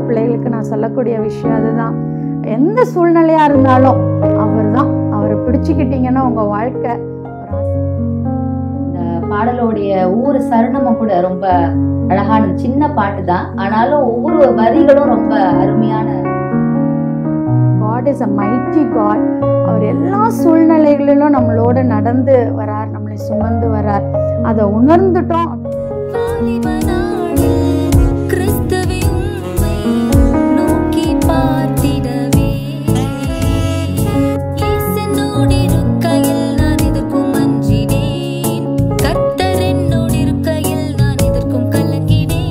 பிள்ளைகளுக்கு நான் சொல்லக்கூடிய விஷயம் அதுதான் எந்த சூழ்நிலையா இருந்தாலும் அவர்தான் அவரை பிடிச்சுக்கிட்டீங்கன்னா உங்க வாழ்க்கை ஒரு ஆசை. இந்த பாடலோடைய ஒவ்வொரு சரணமும் கூட ரொம்ப அழகான சின்ன பாட்டு தான் ஆனாலும் ஒவ்வொரு வரிகளும் ரொம்ப அருமையான God is a mighty God அவர் எல்லா சூழ்நிலைகளிலும் நம்மளோட நடந்து வரார் நம்மளை சுமந்து வரார் அதை உணர்ந்துட்டோம் வாலிபனாளில் கிறிஸ்துவை உம்மை நோக்கி பார்த்திடவே. இயேசுனோடிருக்கையில் நான் எதற்கும் அஞ்சினேன். கர்த்தர் என்னோடிருக்கையில் நான் எதற்கும் கலங்கினேன்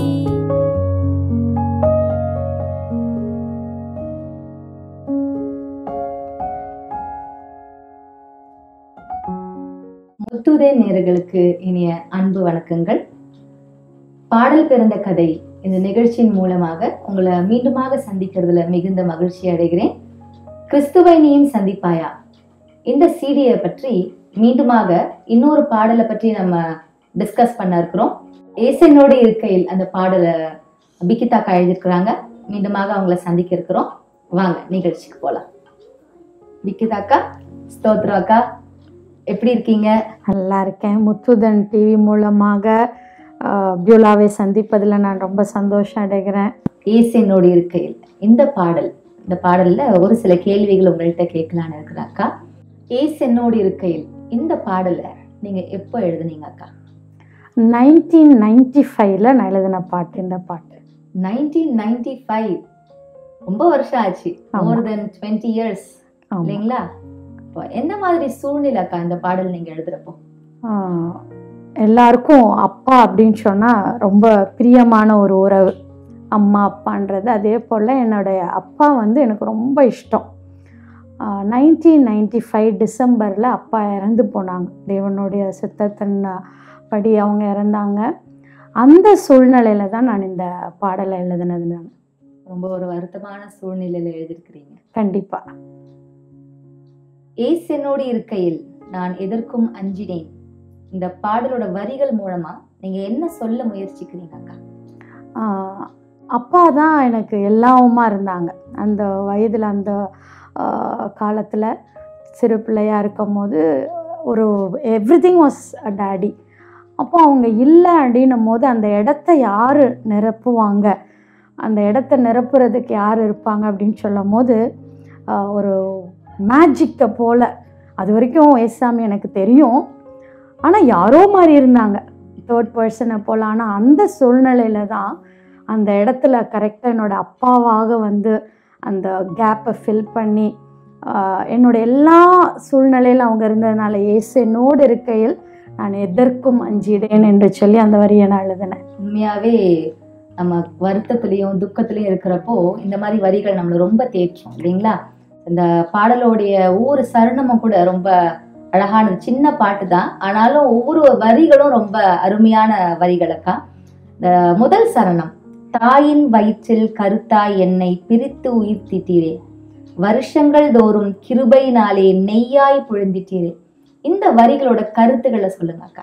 முத்துதே நேர்களுக்கு இனிய அன்பு வணக்கங்கள் பாடல் பிறந்த கதை இந்த நிகழ்ச்சியின் மூலமாக உங்களை மீண்டுமாக சந்திக்கிறதுல மிகுந்த மகிழ்ச்சி அடைகிறேன் கிறிஸ்துவை நீயும் சந்திப்பாயா இந்த சீடியை பற்றி மீண்டுமாக இன்னொரு பாடலை பற்றி நம்ம டிஸ்கஸ் பண்ண இருக்கிறோம் ஏசனோடு இருக்கையில் அந்த பாடலை பிகிதாக்கா எழுதியிருக்கிறாங்க மீண்டுமாக அவங்கள சந்திக்க இருக்கிறோம் வாங்க நிகழ்ச்சிக்கு போலாம் பிகிதாக்கா ஸ்தோத்ரா அக்கா எப்படி இருக்கீங்க நல்லா இருக்கேன் முத்துதன் டிவி மூலமாக ஆஹ், பியூலாவை சந்திப்பதில் நான் ரொம்ப சந்தோஷம் அடைகிறேன் ஏசனோடு இருக்கையில் இந்த பாடல் இந்த பாடல்ல ஒரு சில கேள்விகள் உங்கள்கிட்ட கேட்கலான்னு இருக்கிறேன் அக்கா ஏசனோடு இருக்கையில் இந்த பாடலை நீங்க எப்போ எழுதுனீங்க அக்கா நைன்டீன் நைன்டி ஃபைவ்ல நான் எழுதின பாட்டு இந்த பாட்டு நைன்டீன் நைன்டி ஃபைவ் ரொம்ப வருஷம் ஆச்சு ஆமா. மோர் தென் டுவெண்ட்டி இயர்ஸ் ஆமா. இல்லைங்களா இப்போ என்ன மாதிரி சூழ்நிலை அக்கா இந்த பாடல் நீங்க எழுதுறப்போ ஆஹ், எல்லாருக்கும் அப்பா அப்படின்னு சொன்னால் ரொம்ப பிரியமான ஒரு உறவு அம்மா அப்பான்றது அதே போல் என்னுடைய அப்பா வந்து எனக்கு ரொம்ப இஷ்டம் நைன்டீன் நைன்டி ஃபைவ் டிசம்பரில் அப்பா இறந்து போனாங்க தேவனுடைய சித்தத்தின் படி அவங்க இறந்தாங்க அந்த சூழ்நிலையில் தான் நான் இந்த பாடலை எழுதினது நான் ரொம்ப ஒரு வருத்தமான சூழ்நிலையில எழுதியிருக்கிறீங்க கண்டிப்பாக ஏசனோடு இருக்கையில் நான் எதற்கும் அஞ்சினேன் இந்த பாடலோட வரிகள் மூலமா நீங்க என்ன சொல்ல முயற்சிக்கிறீங்க அக்கா ஆஹ் அப்பா தான் எனக்கு எல்லாவுமா இருந்தாங்க அந்த வயதில் அந்த காலத்தில் சிறு பிள்ளையாக இருக்கும் போது ஒரு everything was a daddy அப்போ அவங்க இல்லை அப்படின்னும் போது அந்த இடத்த யார் நிரப்புவாங்க அந்த இடத்த நிரப்புறதுக்கு யார் இருப்பாங்க அப்படின்னு சொல்லும் போது ஆஹ் ஒரு மேஜிக்கை போல் அது வரைக்கும் ஏசாமி எனக்கு தெரியும் ஆனால் யாரோ மாதிரி இருந்தாங்க தேர்ட் பர்சனை போல் ஆனால் அந்த சூழ்நிலையில தான் அந்த இடத்துல கரெக்டாக என்னோட அப்பாவாக வந்து அந்த கேப்பை ஃபில் பண்ணி ஆஹ், என்னோட எல்லா சூழ்நிலையிலும் அவங்க இருந்ததுனால ஏசு என்னோடு இருக்கையில் நான் எதற்கும் அஞ்சிடேன் என்று சொல்லி அந்த வரியை நான் எழுதினேன் உண்மையாவே நம்ம வருத்தத்திலையும் துக்கத்திலையும் இருக்கிறப்போ இந்த மாதிரி வரிகள் நம்மளை ரொம்ப தேற்றும் இல்லைங்களா இந்த பாடலோடைய ஒவ்வொரு சரணமும் கூட ரொம்ப அழகான சின்ன பாட்டு தான் ஆனாலும் ஒவ்வொரு வரிகளும் ரொம்ப அருமையான வரிகள் அக்கா இந்த முதல் சரணம் தாயின் வயிற்றில் கருத்தாய் என்னை பிரித்து உயிர்த்திட்டீரே வருஷங்கள் தோறும் கிருபையினாலே நெய்யாய் பொழுந்திட்டீரே இந்த வரிகளோட கருத்துக்களை சொல்லுங்க அக்கா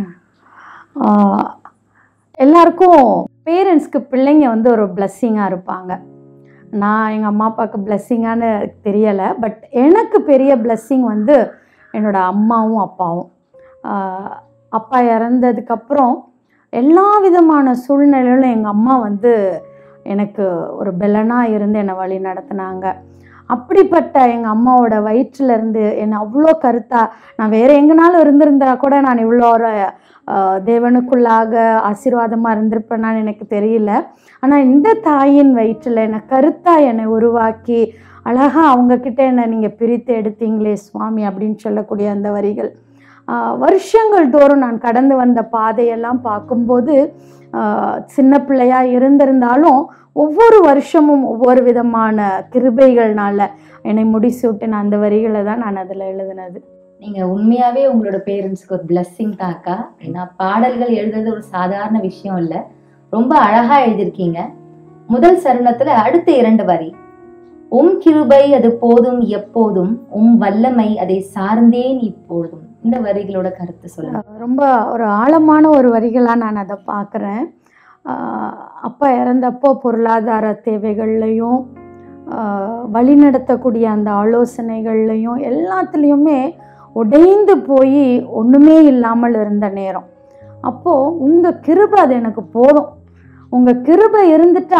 ஆஹ், எல்லாருக்கும் பேரண்ட்ஸ்க்கு பிள்ளைங்க வந்து ஒரு பிளஸ்ஸிங்காக இருப்பாங்க நான் எங்கள் அம்மா அப்பாவுக்கு பிளஸ்ஸிங்கான்னு தெரியலை பட் எனக்கு பெரிய பிளஸ்ஸிங் வந்து என்னோட அம்மாவும் அப்பாவும் ஆஹ், அப்பா இறந்ததுக்கப்புறம் எல்லா விதமான சூழ்நிலையிலும் எங்கள் அம்மா வந்து எனக்கு ஒரு பெலனாக இருந்து என்னை வழி நடத்தினாங்க அப்படிப்பட்ட எங்கள் அம்மாவோட வயிற்றுல இருந்து என்னை அவ்வளோ கருத்தா நான் வேறு எங்கேனாலும் இருந்திருந்தா கூட நான் இவ்வளோ ஒரு ஆஹ், தேவனுக்குள்ளாக ஆசீர்வாதமாக இருந்திருப்பேனான்னு எனக்கு தெரியல ஆனால் இந்த தாயின் வயிற்றில் என்னை கருத்தாக என்னை உருவாக்கி அழகாக அவங்கக்கிட்ட என்னை நீங்கள் பிரித்து எடுத்தீங்களே சுவாமி அப்படின்னு சொல்லக்கூடிய அந்த வரிகள் ஆஹ், வருஷங்கள் தோறும் நான் கடந்து வந்த பாதையெல்லாம் பார்க்கும்போது ஆஹ், சின்ன பிள்ளையாக இருந்திருந்தாலும் ஒவ்வொரு வருஷமும் ஒவ்வொரு விதமான கிருபைகள்னால என்னை முடிசூட்டு நான் அந்த வரிகளை தான் நான் அதில் எழுதினது நீங்க உண்மையாவே உங்களோட பேரண்ட்ஸ்க்கு ஒரு பிளஸ்ஸிங் தான் அக்கா ஏன்னா பாடல்கள் எழுதுறது ஒரு சாதாரண விஷயம் இல்ல ரொம்ப அழகா எழுதியிருக்கீங்க முதல் சரணத்துல அடுத்த இரண்டு வரி உம் கிருபை அது போதும் எப்போதும் உம் வல்லமை அதை சார்ந்தேன் இப்பொழுதும் இந்த வரிகளோட கருத்து சொல்லுங்க ரொம்ப ஒரு ஆழமான ஒரு வரிகளாக நான் அதை பார்க்குறேன் ஆஹ் அப்பா இறந்தப்போ பொருளாதார தேவைகள்லையும் ஆஹ் வழிநடத்தக்கூடிய அந்த ஆலோசனைகள்லையும் எல்லாத்துலேயுமே உடைந்து போய் ஒன்றுமே இல்லாமல் இருந்த நேரம் அப்போது உங்கள் கிருபை அது எனக்கு போதும் உங்கள் கிருபை இருந்துட்டா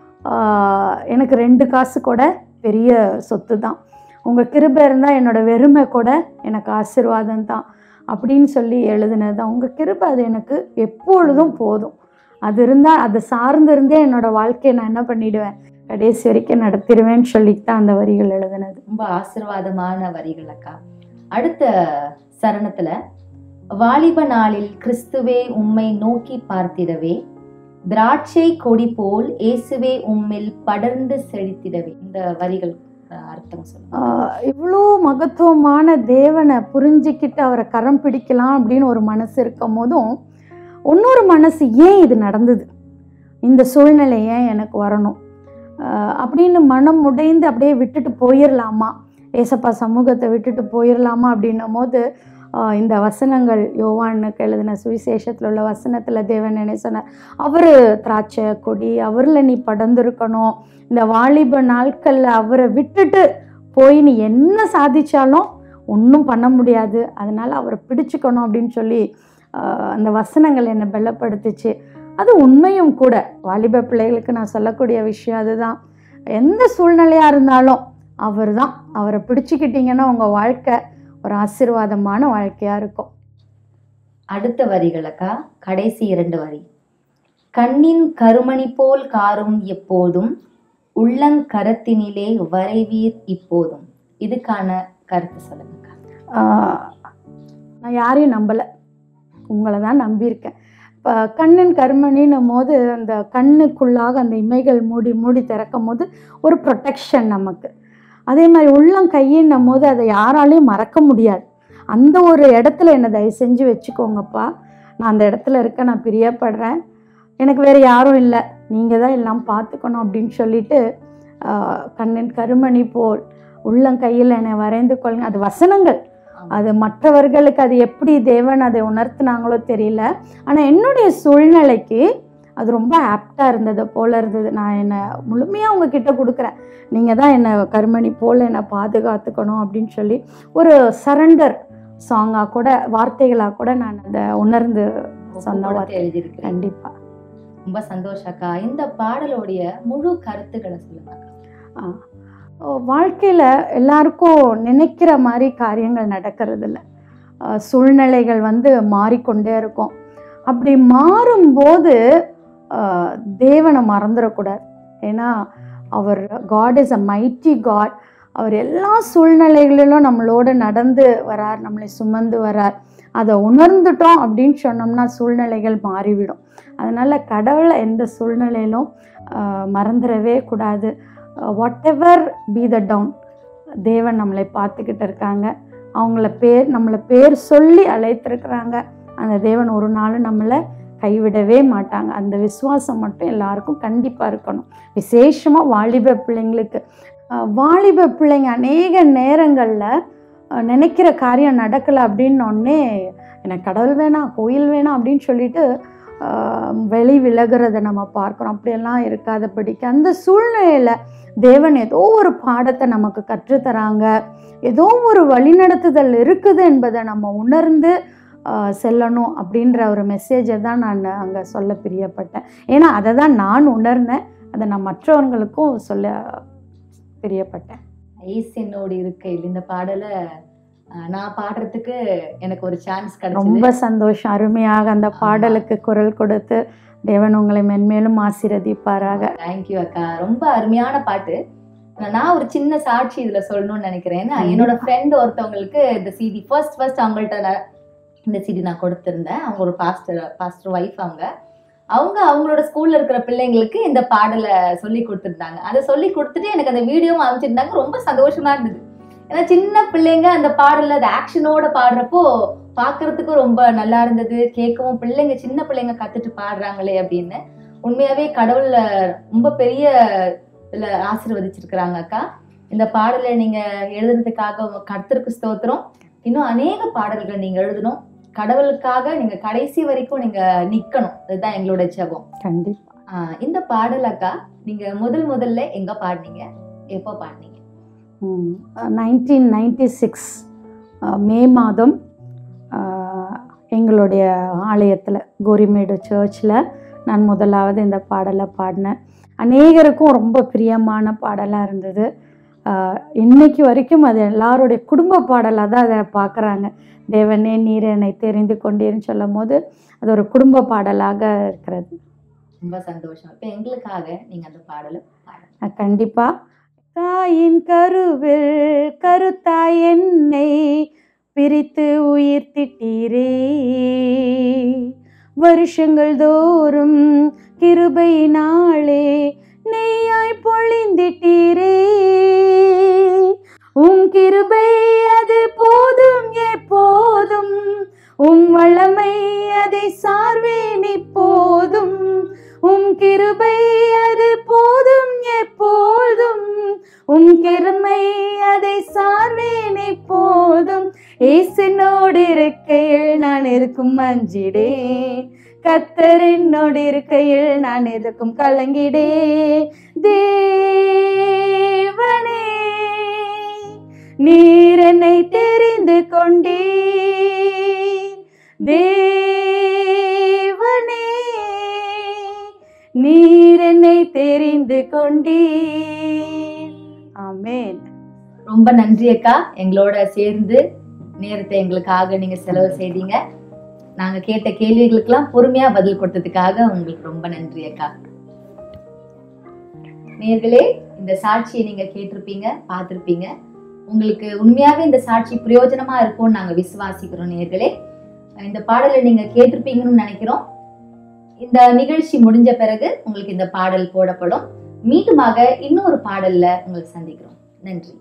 ஆஹ் எனக்கு ரெண்டு காசு கூட பெரிய சொத்து தான் உங்கள் கிருபை இருந்தால் என்னோடய வெறுமை கூட எனக்கு ஆசீர்வாதம் தான் அப்படின்னு சொல்லி எழுதுனது தான் உங்கள் கிருபை அது எனக்கு எப்பொழுதும் போதும் அது இருந்தால் அதை சார்ந்திருந்தே என்னோடய வாழ்க்கையை நான் என்ன பண்ணிடுவேன் கடைசி வரைக்கும் நடத்திடுவேன்னு சொல்லிட்டு தான் அந்த வரிகள் எழுதுனது ரொம்ப ஆசிர்வாதமான வரிகள் அக்கா அடுத்த சரணத்துல வாலிப நாளில் கிறிஸ்துவே உம்மை நோக்கி பார்த்திடவே திராட்சை கொடி போல் இயேசுவே உம்மில் படர்ந்து செழித்திடவே இந்த வரிகள் அஹ், அர்த்தம் சொல்லுங்க ஆஹ் இவ்வளோ மகத்துவமான தேவனை புரிஞ்சிக்கிட்டு அவரை கரம் பிடிக்கலாம் அப்படின்னு ஒரு மனசு இருக்கும் போதும் இன்னொரு மனசு ஏன் இது நடந்தது இந்த சூழ்நிலை ஏன் எனக்கு வரணும் ஆஹ் அப்படின்னு மனம் உடைந்து அப்படியே விட்டுட்டு போயிடலாமா ஏசப்பா சமூகத்தை விட்டுட்டு போயிடலாமா அப்படின்னும் போது ஆஹ் இந்த வசனங்கள் யோவானுக்கு எழுதின சுவிசேஷத்தில் உள்ள வசனத்தில் தேவன் என்ன சொன்னார் அவர் திராட்சை கொடி அவரில் நீ படர்ந்திருக்கணும் இந்த வாலிப நாட்களில் அவரை விட்டுட்டு போய் நீ என்ன சாதிச்சாலும் ஒன்றும் பண்ண முடியாது அதனால் அவரை பிடிச்சுக்கணும் அப்படின்னு சொல்லி ஆஹ் அந்த வசனங்கள் என்னை பலப்படுத்துச்சு அது உண்மையும் கூட வாலிப பிள்ளைகளுக்கு நான் சொல்லக்கூடிய விஷயம் அதுதான் எந்த சூழ்நிலையாக இருந்தாலும் அவர் தான் அவரை பிடிச்சிக்கிட்டீங்கன்னா உங்கள் வாழ்க்கை ஒரு ஆசீர்வாதமான வாழ்க்கையாக இருக்கும் அடுத்த வரிகள் அக்கா கடைசி இரண்டு வரி கண்ணின் கருமணி போல் காரும் எப்போதும் உள்ளங்கரத்தினிலே வரைவீர் இப்போதும் இதுக்கான கருத்து சொல்லுங்க அக்கா. ஆஹ் நான் யாரையும் நம்பலை உங்களை தான் நம்பியிருக்கேன் இப்போ கண்ணின் கருமணின்னும் போது அந்த கண்ணுக்குள்ளாக அந்த இமைகள் மூடி மூடி திறக்கும் போது ஒரு ப்ரொடெக்ஷன் நமக்கு அதே மாதிரி உள்ளம் கையின்னும் போது அதை யாராலையும் மறக்க முடியாது அந்த ஒரு இடத்துல என்னை தயவு செஞ்சு வச்சுக்கோங்கப்பா நான் அந்த இடத்துல இருக்க நான் பிரியப்படுறேன் எனக்கு வேறு யாரும் இல்லை நீங்கள் தான் எல்லாம் பார்த்துக்கணும் அப்படின்னு சொல்லிட்டு ஆஹ் கண்ணின் கருமணி போல் உள்ளங்கையில் என்னை வரைந்து கொள்ளுங்க அது வசனங்கள் அது மற்றவர்களுக்கு அது எப்படி தேவன் அதை உணர்த்தினாங்களோ தெரியல ஆனால் என்னுடைய சூழ்நிலைக்கு அது ரொம்ப ஆப்டாக இருந்தது போல இருந்தது நான் என்னை முழுமையாக உங்ககிட்ட கொடுக்குறேன் நீங்கள் தான் என்னை கருமணி போல் என்னை பாதுகாத்துக்கணும் அப்படின்னு சொல்லி ஒரு சரண்டர் சாங்காக கூட வார்த்தைகளாக கூட நான் அதை உணர்ந்து சொந்த கொடுத்து வார்த்தை எழுதியிருக்கிறேன் கண்டிப்பாக ரொம்ப சந்தோஷம் அக்கா இந்த பாடலுடைய முழு கருத்துக்களை சொல்லுங்க அக்கா. வாழ்க்கையில் எல்லாருக்கும் நினைக்கிற மாதிரி காரியங்கள் நடக்கிறது இல்ல அஹ் சூழ்நிலைகள் வந்து மாறிக்கொண்டே இருக்கும் அப்படி மாறும்போது அஹ் தேவனை மறந்துடக்கூடாது ஏன்னா அவர் God is a mighty God அவர் எல்லா சூழ்நிலைகளிலும் நம்மளோட நடந்து வரார் நம்மளை சுமந்து வரார் அதை உணர்ந்துட்டோம் அப்படின்னு சொன்னோம்னா சூழ்நிலைகள் மாறிவிடும் அதனால் கடவுளை எந்த சூழ்நிலையிலும் அஹ் மறந்துடவே கூடாது whatever be the down தேவன் நம்மளை பார்த்துக்கிட்டு இருக்காங்க அவங்கள பேர் நம்மளை பேர் சொல்லி அழைத்திருக்கிறாங்க அந்த தேவன் ஒரு நாளும் நம்மளை கைவிடவே மாட்டாங்க அந்த விசுவாசம் மட்டும் எல்லாருக்கும் கண்டிப்பாக இருக்கணும் விசேஷமாக வாலிப பிள்ளைங்களுக்கு அஹ் வாலிப பிள்ளைங்க அநேக நேரங்களில் நினைக்கிற காரியம் நடக்கலை அப்படின்னோடனே எனக்கு கடவுள் வேணாம் கோயில் வேணாம் அப்படின்னு சொல்லிட்டு அஹ் வெளி விலகிறத நம்ம பார்க்குறோம் அப்படியெல்லாம் இருக்காதபடிக்கு அந்த சூழ்நிலையில் தேவன் ஏதோ ஒரு பாடத்தை நமக்கு கற்றுத்தராங்க ஏதோ ஒரு வழிநடத்துதல் இருக்குது என்பதை நம்ம உணர்ந்து ஆஹ், செல்லணும் அப்படின்ற ஒரு மெசேஜை தான் நான் அங்கே சொல்ல பிரியப்பட்டேன் ஏன்னா அதை தான் நான் உணர்ந்தேன் அதை நான் மற்றவங்களுக்கும் சொல்ல பிரியப்பட்டேன் ஐஸ் என்னோடு இருக்கையில் இந்த பாடலை அஹ், நான் பாடுறதுக்கு எனக்கு ஒரு சான்ஸ் ரொம்ப கிடைச்சது சந்தோஷம் அருமையாக அந்த பாடலுக்கு குரல் கொடுத்து தேவன் உங்களை மென்மேலும் ஆசீர்வதிப்பாராக தேங்க்யூ அக்கா ரொம்ப அருமையான பாட்டு நான் ஒரு சின்ன சாட்சி இதுல சொல்லணும்னு நினைக்கிறேன் ஏன்னா, என்னோட ஃப்ரெண்ட் ஒருத்தவங்களுக்கு இந்த சிடி ஃபர்ஸ்ட் ஃபர்ஸ்ட் அவங்கள்ட்ட நான் இந்த சிடி நான் கொடுத்திருந்தேன் அவங்க ஒரு பாஸ்டர் பாஸ்டர் ஒய்ஃப் அவங்க அவங்க அவங்களோட ஸ்கூல்ல இருக்கிற பிள்ளைங்களுக்கு இந்த பாடலை சொல்லி கொடுத்துருந்தாங்க அதை சொல்லி கொடுத்துட்டு எனக்கு அந்த வீடியோவும் அனுப்பிச்சிருந்தாங்க ரொம்ப சந்தோஷமா இருந்தது ஏன்னா சின்ன பிள்ளைங்க அந்த பாடல அந்த ஆக்ஷனோட பாடுறப்போ பார்க்கறதுக்கும் ரொம்ப நல்லா இருந்தது கேட்கவும் பிள்ளைங்க சின்ன பிள்ளைங்க கத்துட்டு பாடுறாங்களே அப்படின்னு உண்மையாவே கடவுள்ல ரொம்ப பெரிய இதுல ஆசீர்வதிச்சிருக்கிறாங்க அக்கா இந்த பாடலை நீங்க எழுதுனதுக்காக உங்க கர்த்தருக்கு ஸ்தோத்திரம் இன்னும் அநேக பாடல்கள் நீங்க எழுதணும் கடவுளுக்காக நீங்க கடைசி வரைக்கும் நீங்க நிக்கணும் அதுதான் எங்களோட ஜெபம் கண்டிப்பாக ஆஹ் இந்த பாடல் அக்கா நீங்க முதல் முதல்ல எங்க பாடினீங்க எப்போ பாடினீங்க நைன்டீன் நைன்டி சிக்ஸ் மே மாதம் அஹ், எங்களுடைய ஆலயத்தில் கோரிமேடு சர்ச்சில் நான் முதலாவது இந்த பாடலை பாடினேன் அநேகருக்கும் ரொம்ப பிரியமான பாடலாக இருந்தது அஹ், இன்னைக்கு வரைக்கும் அது எல்லாருடைய குடும்ப பாடலாக தான் அதை பார்க்குறாங்க தேவனே நீர் என்னை தெரிந்து கொண்டீர்னு சொல்லும் போது அது ஒரு குடும்ப பாடலாக இருக்கிறது ரொம்ப சந்தோஷம் இப்ப எங்களுக்காக நீங்க அந்த பாடலை பாடுங்க கண்டிப்பா தாயின் கருவில் கருத்தாய் என்னை பிரித்து உயிர்த்திட்டீரே வருஷங்கள் தோறும் கிருபையினாலே நெய்யாய் பொழிந்திட்டீரே உம் கிருபை அது போதும் எப்போதும் உம் வளமை அதை சார்வேன் இப்போதும் உம் கிருபை அது போதும் எப்போதும் உம் கிருமை அதை சார்வேன் எப்போதும் ஏசினோடு இருக்கையில் நான் இருக்கும் மஞ்சிடேன் கத்தர் என்னோடு இருக்கையில் நான் எதுக்கும் கலங்கிடே தேவனே நீர் என்னை தெரிந்து கொண்டீர் தேவனே நீர் என்னை தெரிந்து கொண்டீர் ஆமென் ரொம்ப நன்றி அக்கா எங்களோட சேர்ந்து நேரத்தை எங்களுக்காக நீங்க செலவு செய்தீங்க நாங்க கேட்ட கேள்விகளுக்கெல்லாம் பொறுமையா பதில் கொடுத்ததுக்காக உங்களுக்கு ரொம்ப நன்றி அக்கா நேர்களே இந்த சாட்சியை நீங்க கேட்டிருப்பீங்க பார்த்திருப்பீங்க உங்களுக்கு உண்மையாவே இந்த சாட்சி பிரயோஜனமா இருக்கும்னு நாங்க விசுவாசிக்கிறோம் நேர்களே இந்த பாடலை நீங்க கேட்டிருப்பீங்கன்னு நினைக்கிறோம் இந்த நிகழ்ச்சி முடிஞ்ச பிறகு உங்களுக்கு இந்த பாடல் போடப்படும் மீண்டுமாக இன்னொரு பாடல்ல உங்களை சந்திக்கிறோம் நன்றி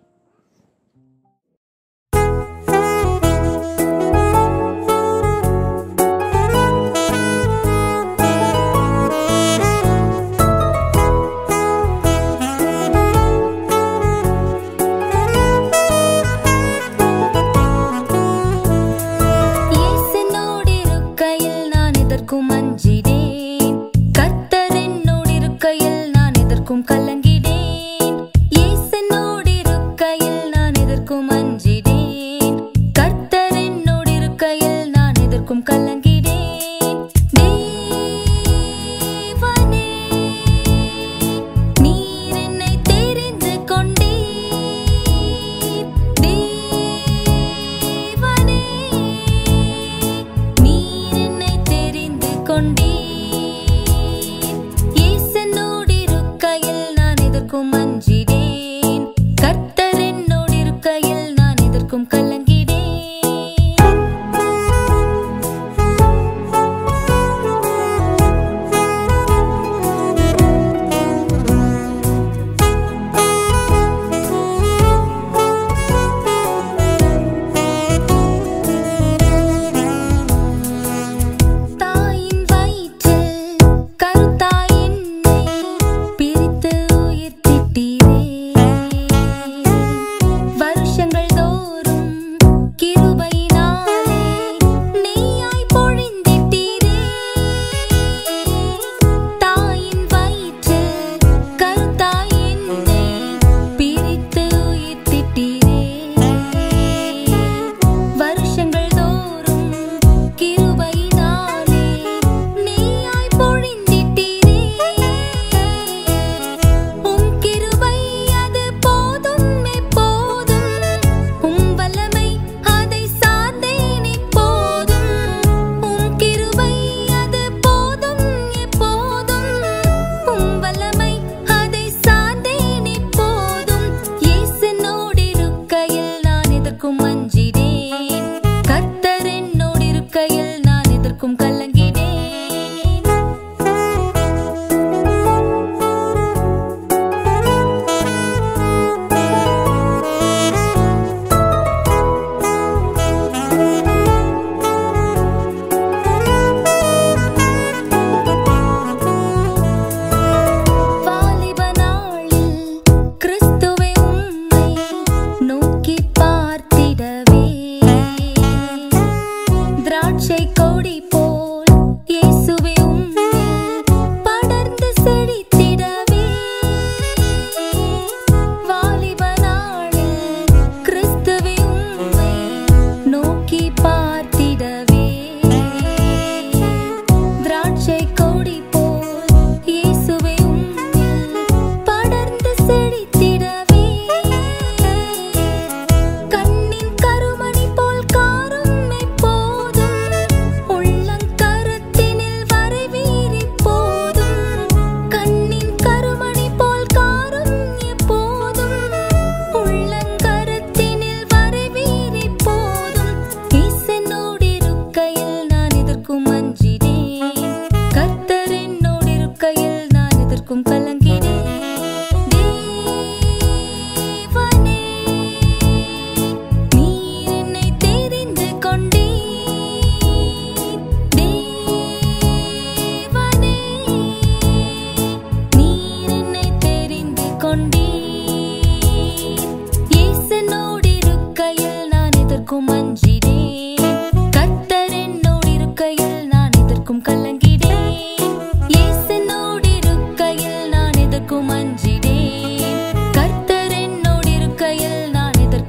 இயேசுனோடிருக்கையில் நான் எதற்கும் அஞ்சிடேன் கர்த்தர் என்னோடிருக்கையில் நான் எதற்கும் கலங்கிடேன் இயேசுனோடிருக்கையில் நான் எதற்கும் அஞ்சிடேன் கர்த்தர் என்னோடிருக்கையில் நான் எதற்கும் கலங்கிடேன் தேவனே நீர் என்னை தெரிந்து கொண்டீர் தேவனே நீர் என்னை தெரிந்து கொண்டீர் இயேசனோடிருக்கையில் நான் எதற்கும் அஞ்சிடேன் கர்த்தர் என்னோடிருக்கையில் நான் எதற்கும் கலங்கிடேன் தாயின் வயிற்றில் கருத்தாய் என்னை பிரித்து உயிர்த்திட்டீரே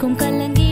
எதற்கும் கலங்கி